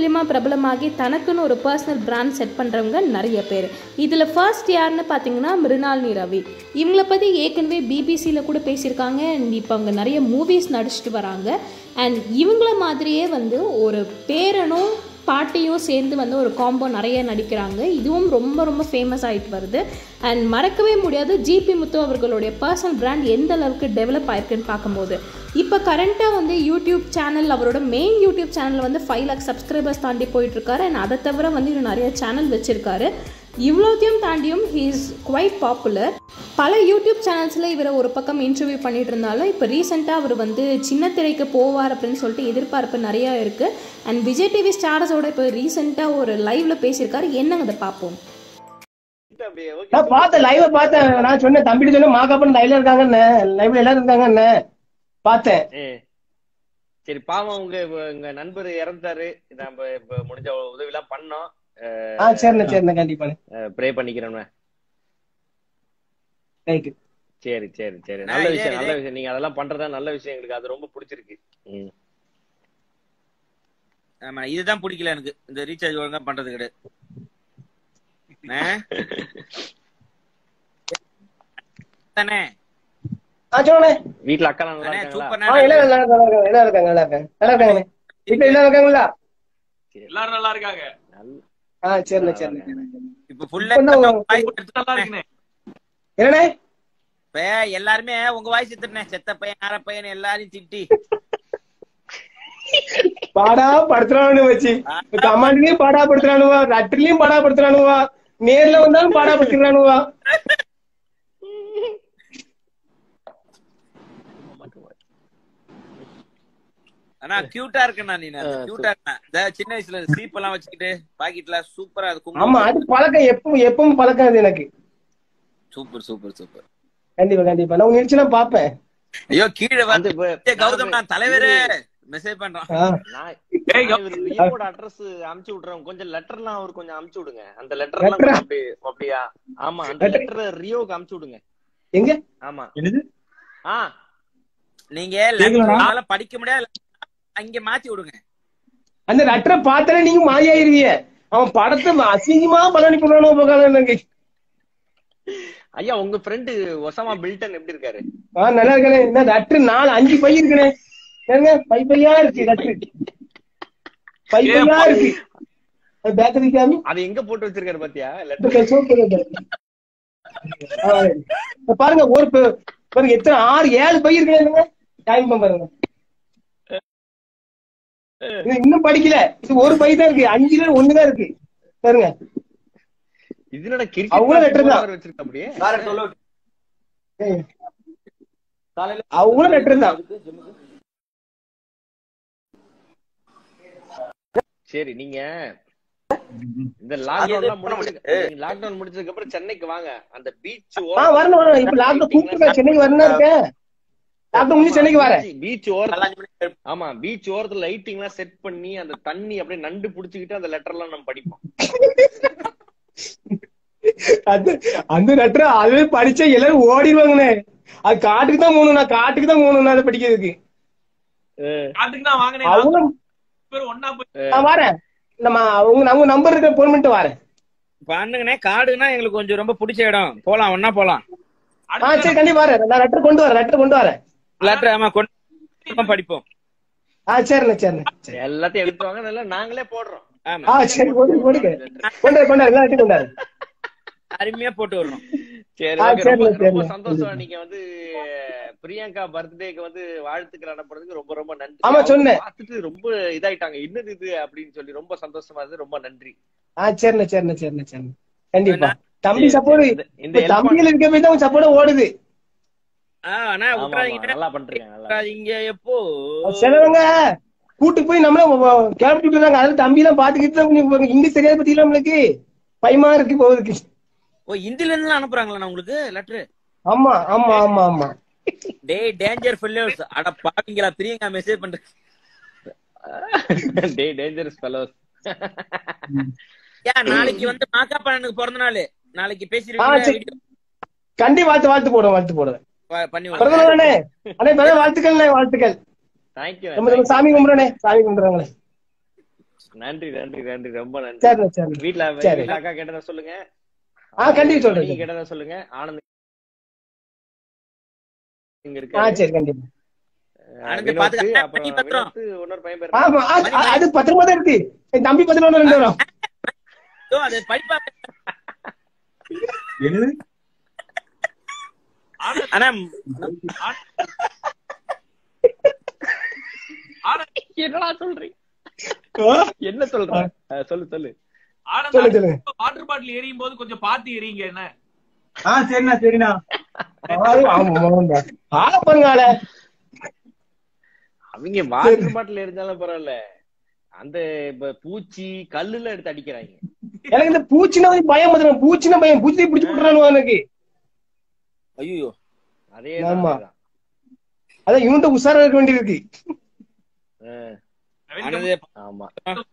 மூலியமா பிரபலமாகி தனக்குன்னு ஒரு பர்சனல் பிராண்ட் செட் பண்ணுறவங்க நிறைய பேர் இதில் ஃபர்ஸ்ட் யாருன்னு பார்த்தீங்கன்னா மிருனாலினி ரவி இவங்கள பற்றி ஏற்கனவே பிபிசியில் கூட பேசியிருக்காங்க அண்ட் இப்போ அவங்க நிறைய மூவிஸ் நடிச்சிட்டு வராங்க அண்ட் இவங்கள மாதிரியே வந்து ஒரு பேரனும் பாட்டியும் சேர்ந்து வந்து ஒரு காம்போ நிறைய நடிக்கிறாங்க இதுவும் ரொம்ப ரொம்ப ஃபேமஸ் ஆகிட்டு வருது அண்ட் மறக்கவே முடியாது ஜிபி முத்து அவர்களுடைய பர்சனல் பிராண்ட் எந்த அளவுக்கு டெவலப் ஆயிருக்குன்னு பார்க்கும்போது இப்போ கரண்ட்டாக வந்து யூடியூப் சேனல் அவரோட மெயின் யூடியூப் சேனல் வந்து ஃபைவ் லேக் சப்ஸ்கிரைபர்ஸ் தாண்டி போயிட்டுருக்காரு அண்ட் அதை தவிர வந்து இன்னும் நிறைய சேனல் வச்சுருக்காரு இவ்வளோத்தையும் தாண்டியும் ஹீ இஸ் குவைட் பாப்புலர் பல யூடியூப் சேனல்ஸில் இவரை ஒரு பக்கம் இன்டர்வியூ பண்ணிட்டு இருந்தாலும் இப்போ ரீசெண்டாக அவர் வந்து சின்ன திரைக்கு போவார் அப்படின்னு சொல்லிட்டு எதிர்பார்ப்பு நிறையா இருக்குது அண்ட் விஜய் டிவி ஸ்டார்ஸோட இப்போ ரீசெண்டாக ஒரு லைவ்ல பேசியிருக்காரு என்னங்க அதை பார்ப்போம் அப்படியே okay, நான் பார்த்தேன் லைவ் பார்த்தேன் நான் சொன்னேன் தம்பிட்டு சொன்னேன் மாக்காப்பன் லைவ்ல இருக்காங்கன்னு லைவ்ல எல்லாரும் இருக்காங்கன்னு பார்த்தேன் ஏ. சரி பாவம் உங்க உங்க நண்பர் இறந்தாரு நம்ம இப்ப முடிஞ்ச உதவி எல்லாம் பண்ணோம் ஆ சரிண்ணே சரிண்ணே கண்டிப்பா ப்ரே பண்ணிக்கிறோம் ரைட்டு சரி சரி சரி நான் நல்ல இதே- விஷயம் நல்ல இதே- விஷயம் நீங்க அதெல்லாம் பண்றதா நல்ல விஷயம் எங்களுக்கு அது ரொம்ப பிடிச்சிருக்கு ம். ஆமா இதுதான் பிடிக்கல எனக்கு இந்த ரீசார்ஜ் ஒழுங்கா பண்றது கிடையாது அண்ணே. தானே ஆ சொல்லுண்ணே வீட்ல அக்கா நல்லா அண்ணே, இருக்காங்களா சூப்பர் ஆ எல்லாம் நல்லா இருக்காங்க நல்லா இருக்காங்க நல்லா இருக்காங்க நல்லா இருக்காங்க வீட்டுல எல்லாம் இருக்காங்களா எல்லாரும் நல்லா இருக்காங்க நல்ல- ஆ சரிண்ணே சரிண்ணே இப்ப ஃபுல்லா இப்ப தான் வாய்ஸ் நல்லா இருக்குண்ணே என்னண்ணே இப்ப எல்லாருமே உங்க வாய்ஸ் திட்டுனே செத்த பையன் அரை பையன் எல்லாரையும் திட்டி பாடா படுத்துறானு வச்சு கமாண்ட்லயும் பாடா படுத்துறானுவா லட்டுலயும் பாடா படுத்துறானுவா நேர்ல வந்தாலும் பாடா படுத்துறானுவா ஆனா கியூட்டா இருக்கேன் நீ கியூட்டா இருக்கேன் இந்த சின்ன வயசுல சீப் எல்லாம் வச்சுக்கிட்டு பாக்கெட்ல சூப்பரா அது ஆமா அது பழக்கம் எப்பவும் எப்பவும் பழக்கம் அது எனக்கு சூப்பர் சூப்பர் சூப்பர் கண்டிப்பா கண்டிப்பா நான் நினைச்சுனா பாப்பேன் ஐயோ கீழே அந்த வந்து இப்ப- ஏய், கௌதம் நான் தலைவரே மெசேஜ் பண்றான் ஆ, நான் ஏய், நான் இவரு லியோட அட்ரஸ் அமுச்சு விடுறேன் கொஞ்சம் லெட்டர்லாம் அவர் கொஞ்சம் அமுச்சு விடுங்க அந்த லெட்டர் எல்லாம் Letter ஆ? கொஞ்சம் அப்படி அப்படியா ஆமா அந்த Letter- லெட்டர் ரியோக்கு அமுச்சு விடுங்க எங்க ஆமா என்னது ஆ நீங்க கேக்குதாடா? லெட்டர்னால படிக்க முடியாது அங்க மாத்தி விடுங்க அந்த லெட்டரை பார்த்தாலே நீங்க மாயாயிருவீங்க அவன் படத்தை அசிங்கமா பலனி பண்ணணும் போகாத எனக்கு ஐயா உங்க ஃப்ரெண்டு ஒசாமா பில்டன் எப்படி இருக்காரு ஆ நல்லா இருக்கனே என்ன லெட்டர் நாலு அஞ்சு பை இருக்குனே ஏங்க பை பையா இருக்கு லெட்டர் பை பையா இருக்கு பேக்கரி காமி அதை எங்க போட்டு வச்சிருக்காரு பாத்தியா லெட்டர் பாருங்க ஒரு ப- பாருங்க எத்தனை ஆறு ஏழு பை இருக்குங்க டைம் பாருங்க இது இன்னும் படிக்கல இது ஒரு பை தான் இருக்கு அஞ்சுல ஒண்ணுதான் இருக்கு பாருங்க இது என்னடா அவங்களும் letter தான். கிரிக்கெட் வச்சிருக்க அப்படியே ஏய். அவங்களும் லெட்டர் தான் சரி நீங்க இந்த லாக்டவுன் முடிச்சு லாக்டவுன் முடிச்சதுக்கு அப்புறம் சென்னைக்கு வாங்க அந்த பீச் ஆ வரணும் வரணும் இப்ப லாக்டவுன் கூப்பிட்டு சென்னைக்கு வரணும் இருக்கேன் லாக்டவுன் முடிஞ்சு சென்னைக்கு வரேன் பீச் ஓரத்துல ஆமா பீச் ஓரத்துல லைட்டிங் எல்லாம் செட் பண்ணி அந்த தண்ணி அப்படியே நண்டு புடிச்சுக்கிட்டு அந்த லெட்டர் எல்லாம் நம்ம படிப்போம் அது அந்த லெட்டர் அதுவே படிச்சா எல்லாரும் ஓடிடுவாங்கண்ணே அது காட்டுக்கு தான் போகணும் நான் காட்டுக்கு தான் போகணும் அதை படிக்கிறதுக்கு காட்டுக்கு நான் வாங்கினேன் அவங்க பேர் ஒன்னா போய் நான் வரேன் நம்ம அவங்க நம்ம நம்பர் இருக்க போன் பண்ணிட்டு வரேன் பண்ணுங்கண்ணே காடுனா எங்களுக்கு கொஞ்சம் ரொம்ப பிடிச்ச இடம் போலாம் ஒன்னா போலாம் ஆ சரி கண்டிப்பா வரேன் நான் லெட்டர் கொண்டு வரேன் லெட்டர் கொண்டு வரேன் லெட்டர் ஆமா கொண்டு படிப்போம் ஆ சரிண்ணே சரிண்ணே சரி. எல்லாத்தையும் எடுத்து வாங்க நல்லா நாங்களே போடுறோம் ஆமா ஆ சரி போடுங்க போடுங்க கொண்டு வர கொண்டு வர எல்லா லெட்டரும் கொண்டு வரேன் அருமையா போட்டு வரணும் சரி ஆ, okay, சரிண்ணே, ரொம்ப ரொம்ப சரிண்ணே. சந்தோஷம் நீங்க வந்து பிரியங்கா பர்த்டேக்கு வந்து வாழ்த்துக்கள் அனுப்புறதுக்கு ரொம்ப ரொம்ப நன்றி ஆமா, அவங்க சொன்னேன். பார்த்துட்டு ரொம்ப இதாயிட்டாங்க என்னது இது அப்படின்னு சொல்லி ரொம்ப சந்தோஷமா இருந்து ரொம்ப நன்றி ஆ சரிண்ணே சரிண்ணே சரிண்ணே சரிண்ணே கண்டிப்பா தம்பி சரி, சப்போர்ட் சரி. இந்த- இந்த help தம்பிகள் இருக்க போய் தான் சப்போர்ட் ஓடுது ஆ, அண்ணா ஆமா, ஆமா, விட்டுறாதீங்க நல்லா பண்றீங்க நல்லா விட்டுறாதீங்க எப்போ சிலவங்க கூட்டு போய் நம்மள கிளப்பி விட்டுறாங்க அதுல தம்பி எல்லாம் பாத்துக்கிட்டு தான் கொஞ்சம் இங்கிலீஷ் தெரியாத பத்தி நம்மளுக்கு பயமா இருக்கு போகுதுக்கு ஓ இந்தில இருந்து அனுப்புறாங்களா உங்களுக்கு லெட்டர் ஆமா ஆமா ஆமா ஆமா டேய் டேஞ்சர் ஃபெல்லோஸ் அட பாவீங்களா பிரியங்கா மெசேஜ் பண்ற டே டேஞ்சரஸ் ஃபெலோஸ் ஏன் நாளைக்கு வந்து மாக்கா பண்ணனுக்கு பிறந்த நாள் நாளைக்கு ஆ, பேசிருவீங்க சரி. கண்டி வாழ்த்து வாழ்த்து போடுவேன் வாழ்த்து போடுவேன் பண்ணி பிறந்த நாள் அண்ணே அண்ணே பிறந்த வாழ்த்துக்கள் அண்ணே, வாழ்த்துக்கள் தேங்க்யூ நம்ம நம்ம சாமி கும்பிடுறே சாமி கும்பிடுறாங்களே நன்றி நன்றி நன்றி ரொம்ப நன்றி சரிண்ணா சரி வீட்ல சரி. வீட்ல அக்கா கேட்டதா சொல்லுங்க ஆ, கண்டிப்பா சொல்றேன். நீங்க கேட்டதா சொல்லுங்க ஆனந்த் இங்க ஆ இருக்காரு சரி கண்டிப்பா ஆனந்த் வினோத், பாத்துக்க. அப்புறம் மணி பத்திரம். வினோத், இன்னொரு பையன் பேர் ஆமா அது- அது- அது பத்திரமா தான் இருக்கு என் தம்பி பத்திரம் ஒண்ணு ரெண்டு வரும் ஐயோ, அது படிப்பா என்னது ஆனந்த் ஆனா ஆனந்த் என்னடா சொல்றீங்க ஆ, என்ன சொல்ற ஆ, சொல்லு சொல்லு ஆனந்த் சொல்லுங்க, சொல்லுங்க. வாட்டர் பாட்டில் எரியும் போது கொஞ்சம் பாத்து எரியுங்க என்ன ஆ சரிண்ணா சரிண்ணா அது ஆமா, ஆமாண்டா. ஆளை பாருங்க ஆளை. அவங்க வாட்டர் பாட்டில் இருந்தாலும் பரவாயில்ல அந்த இப்ப பூச்சி கல்லுல எடுத்து அடிக்கிறாங்க எனக்கு இந்த பூச்சினா வந்து பயம் வந்துடும் பூச்சினா பயம் பூச்சி பிடிச்சு விட்டுறானு எனக்கு ஐயோ அதே ஆமா. அதான் இவன்ட்ட உஷாரா இருக்க வேண்டியிருக்கு ஆனந்த் ஆமா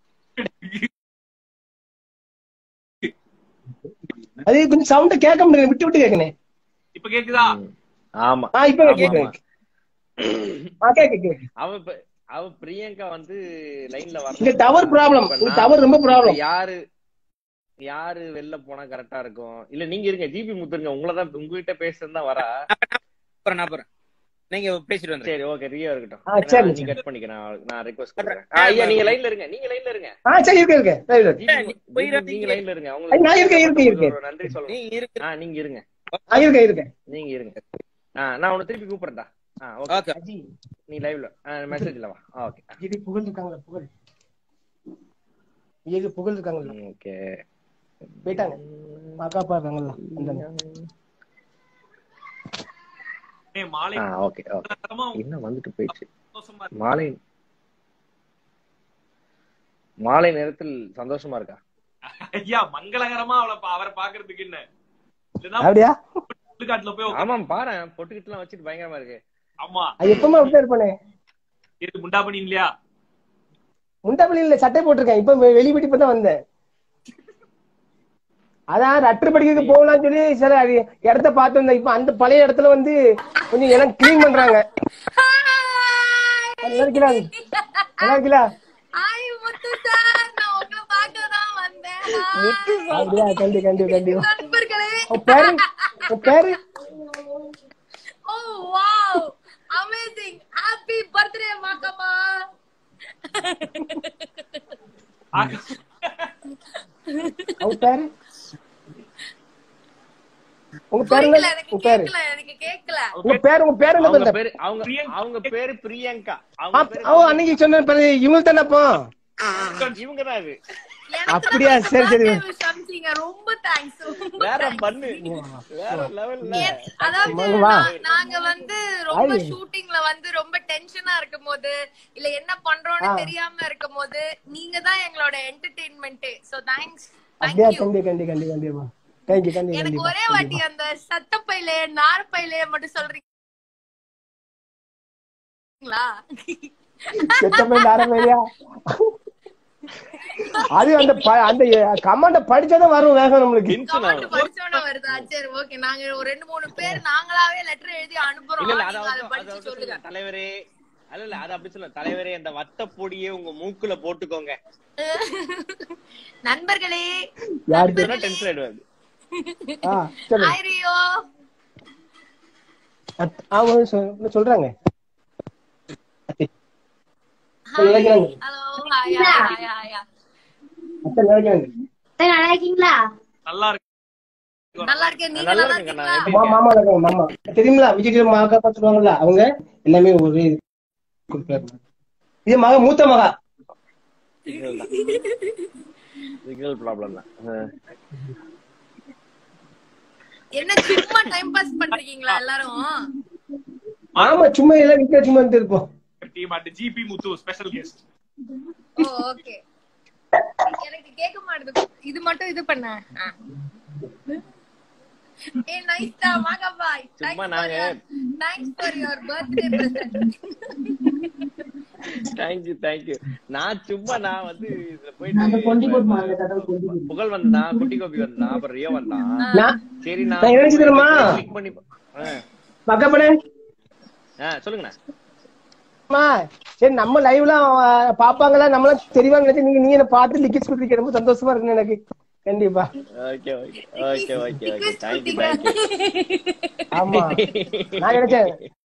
அது கொஞ்சம் சவுண்ட கேட்க முடியல விட்டு விட்டு கேட்கணும் இப்ப கேக்குதா ம். ஆமா ஆ இப்ப ஆமா, கேட்க ஆமா. ஆ கேட்க கேட்க அவ இப்ப- அவ பிரியங்கா வந்து லைன்ல வர இங்க tower problem. இங்க tower ரொம்ப problem. யாரு யாரு வெளில போனா கரெக்டா இருக்கும் இல்ல நீங்க இருங்க ஜிபி முத்துருங்க உங்களதான் உங்ககிட்ட பேசுறது தான் வரா அப்புறம் நான் போறேன் நீங்க பேசிட்டு வந்து சரி ஓகே ரியா இருக்கட்டும் ஆ, சரி, நான் நீ சரி. கட் பண்ணிக்க நான் நான் ரிக்வெஸ்ட் பண்றேன் ஆ, ஐயா நீங்க லைன்ல இருங்க நீங்க லைன்ல இருங்க ஆ சரி இருக்க இருக்க சரி, சரி. ஜிபி நீ மு- போயிடாதீங்க. ஜிபி, நீங்க லைன்ல இருங்க ஐ, நான் இருக்கேன், இருக்கேன், இருக்கேன். ஒரு நன்றி நீ சொல்லணும் இருக்கு ஆ நீங்க இருங்க ஆ இருக்க இருக்க நீங்க இருங்க ஆ நான் உன்னை திருப்பி கூப்பிடுறேன்டா ஆ ஓகே ஓகே அஜி நீ லைவ்ல மெசேஜ்ல வா ஓகே இது புகழ் இருக்காங்களா புகழ் இது புகழ் இருக்காங்களா ஓகே போயிட்டாங்க அக்காப்பா இருக்காங்களா வந்தாங்க. ஏய், மாலை ஆ ஓகே ஓகே நேரமா என்ன வந்துட்டு போயிடுச்சு சந்தோஷமா இருக்கு. மாலை மாலை நேரத்தில் சந்தோஷமா இருக்கா ஐயா மங்களகரமா அவளை பா- அவரை பாக்குறதுக்கு என்ன இல்லைன்னா அப்படியா சுடுகாட்டுல போய் உட்கார்ந்து- ஆமாம் பாரு பொட்டுக்கிட்டு எல்லாம் வச்சுட்டு பயங்கரமா இருக்கு ஆமா அது எப்பவுமே அப்படிதான் இருப்பானே எது முண்டா பண்ணி இல்லையா முண்டாப்பள்ளி இல்ல சட்டை போட்டிருக்கேன் இப்ப வெ- வெளி வீட்டு தான் வந்தேன் அதான் ரட்டர் படிக்கிறதுக்கு போகலாம்னு சொல்லி சில அது இடத்த பார்த்து வந்தேன் இப்ப அந்த பழைய இடத்துல வந்து கொஞ்சம் எல்லாம் கிளீன் பண்றாங்க நல்லா இருக்கீங்களா நல்லா இருக்கீங்களா ஹாய் முத்து சார் நான் உங்களை பார்க்க தான் வந்தேன் அப்படியா கண்டி கண்டி கண்டி நண்பர்களே உன் பேரு உன் பேரு oh wow amazing happy birthday மாக்கம்மா உன் பேரு உங்க பேரு புரியல என்ன? எனக்கு உங்க பேரு கேட்கல எனக்கு கேட்கல உங்க பேரு உங்க பேரு என்ன அவங்க பேரு பேரு அவங்க பிரியங்கா. அவங்க பேரு பிரியங்கா ஆ, அவங்க பேரு ஓ அன்னைக்கு சொன்ன பேரு இவங்க தானே அப்போ இவங்க தான் இது எனக்கு அப்படியா? தான் சரி, சரி. birthday wish அனுப்பிச்சீங்க. ரொம்ப தேங்க்ஸ் ரொம்ப வேற thanks. பண்ணு வேற லெவல்ல ஏன், அதாவது வாங்க, வா. நா- நாங்க வந்து ரொம்ப ஆய். ஷூட்டிங்ல வந்து ரொம்ப டென்ஷனா இருக்கும் போது இல்ல என்ன பண்றோம்னு ஆ. தெரியாம இருக்கும் போது நீங்க தான் எங்களோட என்டர்டெயின்மெண்ட் சோ தேங்க்ஸ் அப்படியா தேங்க்யூ கண்டி கண்டி கண்டி கண்டிப்பா தேங்க்யூ கண்டி எனக்கு கண்டிப்பா ஒரே வாட்டி அந்த சட்டப்பையில நார்பையில மட்டும் சொல்றீங்களா செத்தப்பை நாரமையா அது அந்த ப- அந்த கமாண்ட படிச்சாதான் வரும் வேகம் நம்மளுக்கு Tension கமெண்ட் ஆகும். படிச்சோட வருதா சரி ஓகே நாங்க ஒரு ரெண்டு மூணு பேர் நாங்களாவே லெட்டர் எழுதி அனுப்புறோம் இல்ல இல்ல நீங்க அத அதை அவர்ட்ட- அத படிச்சு அவர்ட்ட சொல்லுங்க சொல்லுங்க. தலைவரே அல்ல இல்ல அது அப்படி சொல்ல தலைவரே அந்த வத்த பொடியே உங்க மூக்குல போட்டுக்கோங்க நண்பர்களே யாருக்கு சொன்னா டென்ஷன் ஆயிடுவாரு ஆ சொல்லு ஹாய் ரியோ அத்- ஆமா சொல்- சொல்றாங்க ஹாய் நினைக்கிறாங்க. Hello hi hi hi hi அத்தை நினைக்கிறாங்க. நல்லா இருக்கீங்களா நல்லா இருக்கு நல்லா இருக்கேன் நீங்க நல்லா நல்லா இருக்குங்க, இருக்கீங்களா நான் எப்படி மா- மாமா இருக்காங்க, மாமா தெரியுங்களா விஜய் மகா பார்த்துருவாங்கல்ல அவங்க எல்லாமே ஒரு குறிப்பிட்ட இது மக மூத்த மகா சிக்னல் தான் சிக்னல் ப்ராப்ளம் தான் ஆ. என்ன சும்மா டைம் பாஸ் பண்றீங்களா எல்லாரும் ஆமா சும்மா எல்லாம் வீட்டுல சும்மா இருந்து இருப்போம் team at GP Muthu special guest oh okay எனக்கு கேட்க மாட்டேது இது மட்டும் இது பண்ண ஆ. ஏ நைஸ் டா மாகா பாய் சும்மா நாங்க- thanks for your birthday present thank you thank you நான் சும்மா நான் வந்து இதுல போயிட்டு புகழ் வந்தான் குட்டி கோபி வந்தான் அப்புறம் ரியோ வந்தான் நான் சரி நான் என்ன நினைச்சேன் தெரியுமா? கிளிக் பண்ணி ஆ. மக்கப்பட ஆ சொல்லுங்கண்ணா அம்மா, சரி நம்ம லைவ்ல பாப்பாங்களா நம்மளாம் தெரியவாங்க நினைச்சு நீங்க நீங்க என்ன பார்த்து லிக்கிஸ் கொடுத்துருக்க ரொம்ப சந்தோஷமா இருக்கு எனக்கு கண்டிப்பா okay okay okay okay okay thank you thank you ஆமா நான் நினைச்சேன்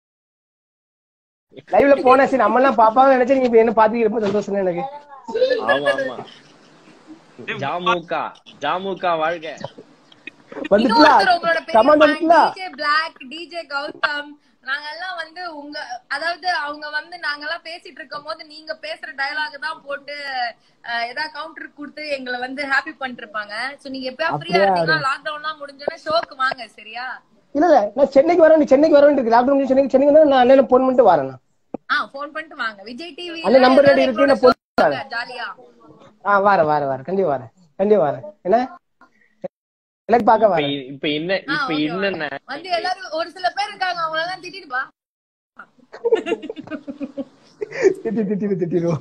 லைவ்ல போனேன் சரி நம்ம எல்லாம் பாப்பாங்க நினைச்சேன் நீங்க இப்ப என்ன பாத்துக்க ரொம்ப சந்தோஷம் எனக்கு ஆமா ஆமா ஜாமுகா ஜாமுகா வாழ்க வந்துட்டுலா இன்னொருத்தர் உங்களோட கமாண்ட் பெரிய வந்துட்டுலா டிஜே பிளாக் டிஜே கௌதம் நாங்க எல்லாம் வந்து உங்க அதாவது அவங்க வந்து நாங்க எல்லாம் பேசிட்டு இருக்கும் போது நீங்க பேசுற டயலாக் தான் போட்டு அஹ், ஏதாவது கவுண்டர் கொடுத்து எங்களை வந்து ஹாப்பி பண்ணிட்டு இருப்பாங்க சோ நீங்க எப்பயா ஃப்ரீயா அப்படியா? இருந்தீங்கன்னா லாக்டவுன் எல்லாம் முடிஞ்சோடனே ஷோக்கு வாங்க சரியா இல்ல இல்ல நான் சென்னைக்கு வரேன் சென்னைக்கு வரேன் இருக்கு லாக்டவுன் சென்னைக்கு சென்னைக்கு வந்தா நான் அண்ணன் போன் பண்ணிட்டு வரேன் நான். ஆ போன் பண்ணிட்டு வாங்க விஜய் டிவி அந்த number ready இருக்கு, நான் phone ஜாலியா ஆ வரேன் வரேன் வரேன் கண்டிப்பா வரேன் கண்டிப்பா வரேன் என்ன எனக்கு பார்க்க இப்ப வரேன் இ- இப்ப என்ன ஆ, இப்ப okay, என்னென்ன வந்து எல்லாரும் ஒரு சில பேர் இருக்காங்க அவங்க எல்லாம் திட்டிட்டு பா திட்டி திட்டி திட்டிடுவோம்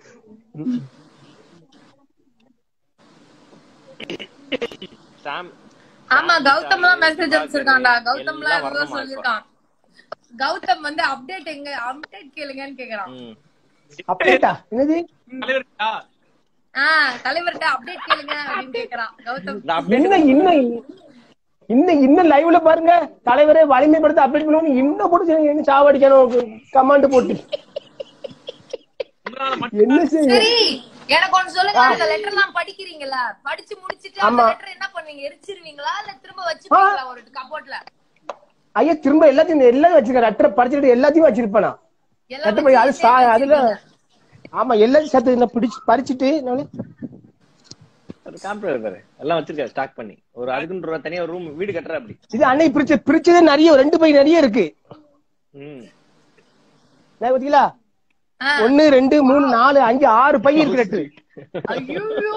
சாம் ஆமா கௌதம் எல்லாம் மெசேஜ் அனுப்பிச்சிருக்கான்டா கௌதம் எல்லாம் எல்லாம் எவ்வளவு வரணுமா சொல்லிருக்கான் கௌதம் வந்து அப்டேட் எங்க அப்டேட் கேளுங்கன்னு கேக்குறான் ம். அப்படியா என்னது தலைவருக்கா ஆஹ் தலைவர்கிட்ட அப்டேட் கேளுங்க அப்படின்னு கேக்குறான் கௌதம் இந்த update இன்னும் இன்னும் இன்னும் இன்னும் லைவ்ல பாருங்க தலைவரே வலிமைப்படுத்த அப்டேட் பண்ணுவோம் இன்னும் போட்டு என்ன சாவடிக்கணும் கமாண்ட் போட்டு உங்களால மட்டும் என்ன செய்ய சரி எனக்கு ஒண்ணு சொல்லுங்க அந்த லெட்டர் எல்லாம் படிக்கிறீங்களா படிச்சு முடிச்சிட்டு அந்த ஆமா. லெட்டர் என்ன பண்ணுவீங்க எரிச்சிருவீங்களா இல்ல திரும்ப வச்சுப்பீங்களா ஒரு கபோர்ட்ல ஐயா திரும்ப எல்லாத்தையும் எல்லாம் வச்சிருக்கேன் லெட்டர் படிச்சுட்டு எல்லாத்தையும் வச்சிருப்பேன் நான் எல்லாம் லெட்டர் படி அது வச்சு சா- சேர்த்து அதுல வச்சிருப்பீங்க. ஆமா எல்லாத்தையும் சேர்த்து நான் பிடிச்சு பறிச்சுட்டு நானு ஒரு காம்பரர் பாரு எல்லாம் வச்சிருக்காரு ஸ்டாக் பண்ணி ஒரு அதுக்குன்ற ஒரு தனியா ஒரு ரூம் வீடு கட்டுற அப்படி இது அன்னைக்கு பிரிச்சு பிரிச்சதே நிறைய ரெண்டு பை நிறைய இருக்கு ம் நான் பாத்தீங்களா ஆ. ஒன்னு ரெண்டு மூணு நாலு அஞ்சு ஆறு பை இருக்கு லெட்டர் ஐயையோ.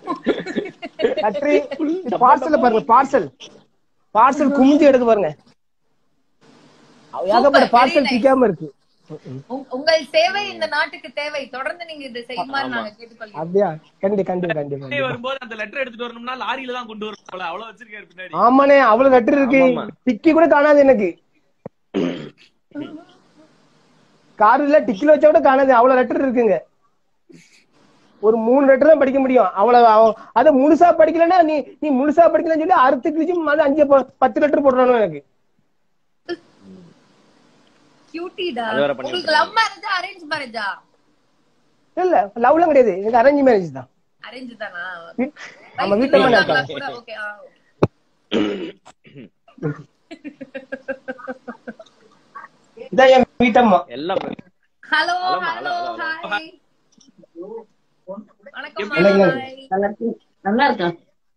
லெட்டர் பார்சல் பாருங்க பார்சல் பார்சல் குமிஞ்சு எடுக்க பாருங்க ஏகப்பட்ட very பார்சல் nice. பிக்காம இருக்கு உங்- உங்கள் சேவை இந்த நாட்டுக்கு தேவை தொடர்ந்து நீங்க இதை செய்யுமாறு நாங்க கேட்டுக்கொள்கிறோம் அப்படியா கண்டி கண்டி கண்டி பின்னாடி வரும்போது அந்த லெட்டர் எடுத்துட்டு வரணும்னா லாரியில தான் கொண்டு வரணும் போல அவ்வளவு வச்சிருக்காரு பின்னாடி ஆமாண்ணே அவ்வளவு லெட்டர் இருக்கு ஆமாமா. டிக்கி கூட காணாது எனக்கு கார்ல டிக்கில வச்சா கூட காணாது அவ்வளவு லெட்டர் இருக்குங்க ஒரு மூணு லெட்டர் தான் படிக்க முடியும் அவ்வளவு அவ- அத முழுசா படிக்கலன்னா நீ நீ முழுசா படிக்கலன்னு சொல்லி அறுத்து கிழிச்சு அது அஞ்சு ப- பத்து லெட்டர் போடுறானு எனக்கு கியூட்டிடா அது வேற பண்ணி உங்களுக்கு லவ் மேரேஜா அரேஞ்ச் மேரேஜா இல்ல லவ்லாம் கிடையாது எனக்கு அரேஞ்ச் மேரேஜ் தான் அரேஞ்ச் தானா வீட்- நம்ம வீட்டுல பண்ண கூட ஓகே இதான் என் வீட்டம்மா எல்லாம் hello Hello, hello hello, hello. Hi வணக்கம் வணக்கம். hi. நல்லா இருக்கு நல்லா இருக்கா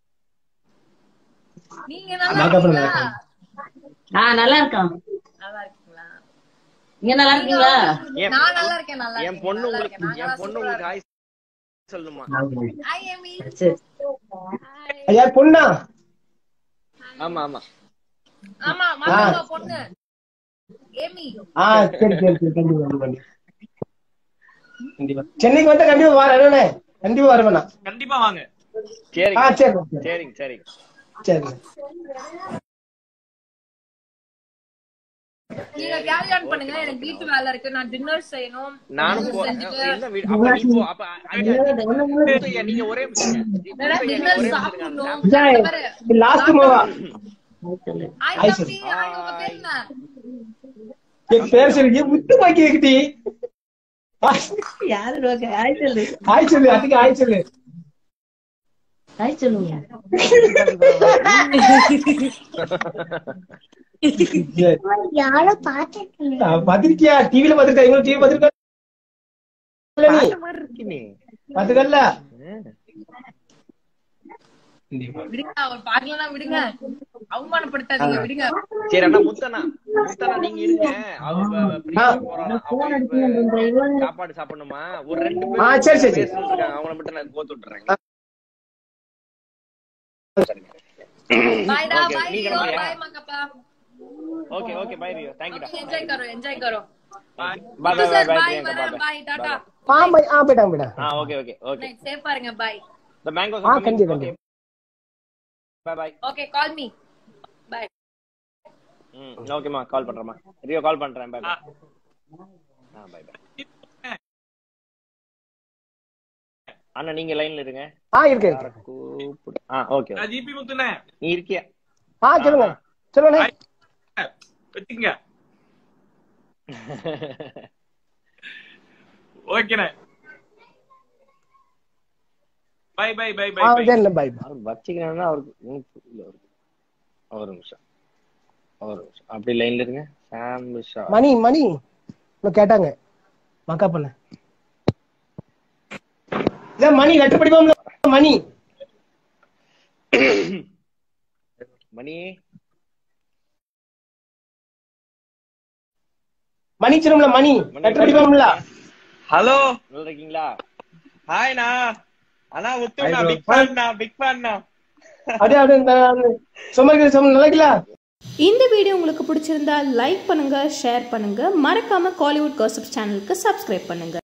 நீங்க நல்லா வணக்கம், இருக்கீங்களா வணக்கம். ஆ நல்லா இருக்கான் நல்லா இருக்கீங்களா நீங்க நல்லா இருக்கீங்களா என் நான் நல்லா இருக்கேன் நல்லா என் பொண்ணு நல்லா உங்களுக்கு இருக்கேன். என் நாங்கெல்லாம் பொண்ணு சூப்பரா உங்களுக்கு ஹாய் சொல்லுமா Hi, Amy. சரி Hi. ஐயா பொண்ணா ஆமா ஆமா ஆமா மாமாவா பொண்ணு ஏமி ஆ சரி சரி சரி கண்டிப்பா கண்டிப்பா கண்டிப்பா சென்னைக்கு வந்தா கண்டிப்பா வரேன் கண்டிப்பா வருவேன் நான். கண்டிப்பா வாங்க ஆ சரிங்க சரி சரிங்க சரிங்க சரி நீங்க கேரி ஆன் பண்ணுங்க எனக்கு வீட்டு வேலை இருக்கு நான் டின்னர் செய்யணும் நானும் போ- செஞ்சுட்டு என்ன வீடு அப்ப நீ போ அப்ப ஐயா, ஐயா, நீங்க ஒரே நிமிஷம் இருங்க. ஐயா, நீங்க டின்னர் ஒரே நிமிஷம் இருங்க. சாப்பிடணும் விஜய், இந்த பாரு. லாஸ்ட் மூவா Hi, Hi, தம்பி. Hi, உங்க பேர் என்ன? என் பேர் சொல்லி முத்து பாக்கி இருக்குடி யாரு நோக்க ஆய் சொல்லு ஆய் சொல்லு அதுக்கு ஆய் சொல்லு ஆய் சொல்லுங்க யாரோ பாத்துருக்கீங்க ஆ, பாத்திருக்கியா டிவில பாத்திருக்கா இவங்க டிவி பாத்திருக்கா நீ பார்த்த மாதிரி இருக்கு நீ பாத்துக்கல விடுங்க அவர் பாக்கலன்னா விடுங்க அவமானப்படுத்தாதீங்க விடுங்க சரி அண்ணா முத்தண்ணா முத்தண்ணா நீங்க இருங்க அவர் பிரியா போறாராம். அவங்க இப்ப சாப்பாடு சாப்பிடணுமா ஒரு ரெண்டு ஆ, பேர் சரி, சரி, சரி. பேசணும்னு இருக்காங்க அவங்கள மட்டும் நான் கோத்து விட்டுறேன் பாய்டா Okay, பாய் நீங்க ரியோ கிளம்புறியா? பாய் மக்கப்பா ஓகே ஓகே பை ரியோ தேங்க்யூடா என்ஜாய் கரோ என்ஜாய் கரோ bye bye sir bye bye Priyanka வரேன் பாய் பாய் டாடா ஆ போய் ஆ போயிட்டாங்க போயிட்டாங்க ஆ okay okay okay night safe பாருங்க பாய் தி மேங்கோஸ் ஆ, கண்டிப்பா, கண்டிப்பா. Bye bye okay call me bye ம் ஓகேமா கால் பண்றேம்மா ரியோ கால் பண்றேன் பை பை ஆ பை பை அண்ணா நீங்க லைன்ல இருங்க ஆ இருக்கேன் யாரை கூப்பிடு ஆ ஓகே நான் ஜிபி முத்துனே நீ இருக்கியா ஆ சொல்லுங்க சொல்லுங்க வச்சுக்கங்க ஓகேண்ணே பை பை பை பை ஆ பை சரிண்ணே பாய் அவர் வச்சுக்கிறேன்னா அவருக்கு ஒண்ணும் புரியல அவருக்கு ஒரு நிமிஷம் ஒரு நிமிஷம் அப்படி லைன்ல இருங்க சாம் ஷா மணி மணி இன்னும் கேட்டாங்க மக்கா பண்ண இல்ல மணி லெட்டர் படிப்போம்ல மணி மணி மணி சொல்லும்ல மணி லெட்டர் படிப்போம்ல ஹலோ நல்லா இருக்கீங்களா ஹாய்ண்ணா அண்ணா Hi உத்துண்ணா bro. பிக் ஃபேன்ண்ணா பிக் ஃபேன்ண்ணா அப்படியே அப்படியே சும்மா இருக்கிற சும்மா நல்லா இருக்கீங்களா இந்த வீடியோ உங்களுக்கு பிடிச்சிருந்தா லைக் பண்ணுங்க ஷேர் பண்ணுங்க மறக்காம காலிவுட் காசிப் சேனலுக்கு சப்ஸ்கிரைப் பண்ணுங்க